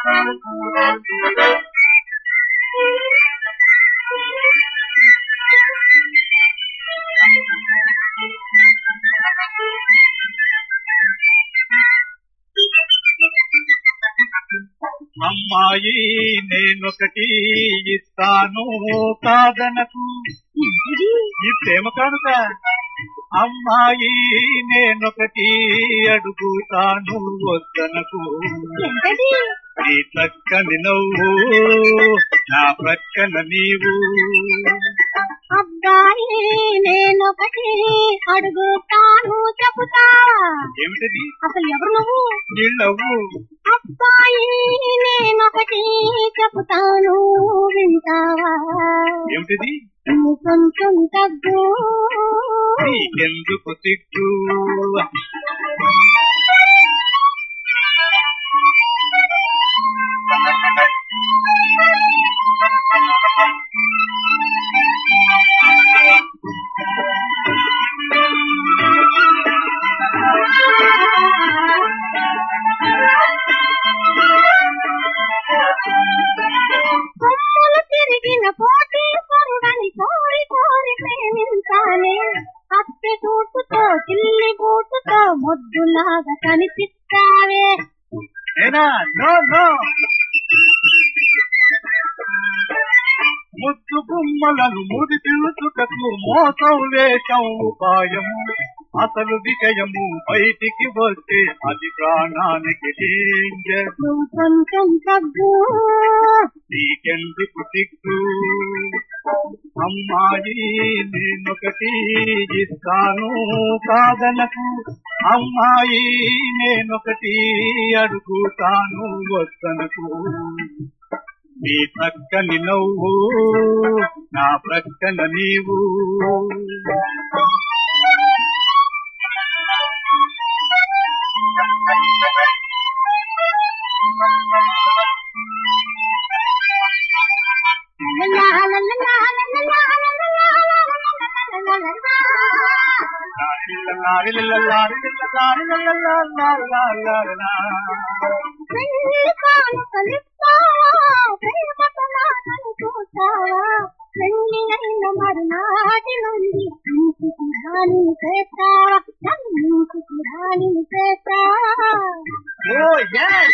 అమ్మాయి నేనొకటి ఇస్తాను కాదనకు ఈ ప్రేమ కానుక అమ్మాయి నేనొకటి అడుగుతాను వద్దనకు ఏంటది నీ చక్కని నవ్వు నా ప్రక్కన నీవు అబ్బాయి నేనొకటి అడుగుతాను చెబుతావా ఏమిటది అసలు ఎవరు నువ్వు నీళ్ళవ్వు అబ్బాయి నేనొకటి చెబుతాను వింటావా ఏమిటిది నీ కొంచెం తగ్గు నీకెందుకు సిగ్గు కొమ్ములు తిరిగిన పోటీ పరుడని కోరి కోరి ప్రేమించాలే అత్తె చూపుతో చిల్లి బూటుతో ముద్దులాగా కనిపిస్తావే నేనా నో నో ముద్దు గుమ్మలను ముడి పిలుచుటకు మోసం వేషం ఉపాయము అసలు విషయము బయటికి వస్తే అది ప్రాణానికి డేంజర్ నువ్వు కొంచెం తగ్గు నీకెందుకు సిగ్గు అమ్మాయి నేనొకటి ఇస్తాను కాదనకు అమ్మాయి నేనొకటి అడుగుతాను వద్దనకు నీ ప్రక్కని నవ్వు నా ప్రక్కన నీవు లలా లలా లలా లలా లలా లలా. పెళ్లి కానుకలిస్తావా? ప్రేమతో నాకని చూస్తావా? పెళ్లి అయిన మరునాటి నుండి ఇంటికి రాణిని చేస్తావా ఇంటికి రాణిని చేస్తావా Oh, yes!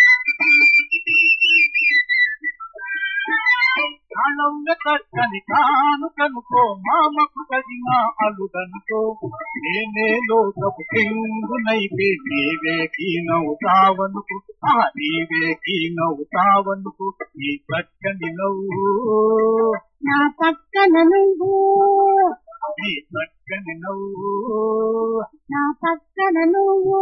కాలంలో కట్టని కాను కనుకో మామకు తగిన అలుదనుకో నేనే లోకపు కింగునైతే నీవే కీనవుతావనుకు ఆ నీవే కీనవుతావనుకు నీ చక్కని నవ్వు నా పక్కన నువ్వు నీ చక్కని నవ్వు నా పక్కన నువ్వు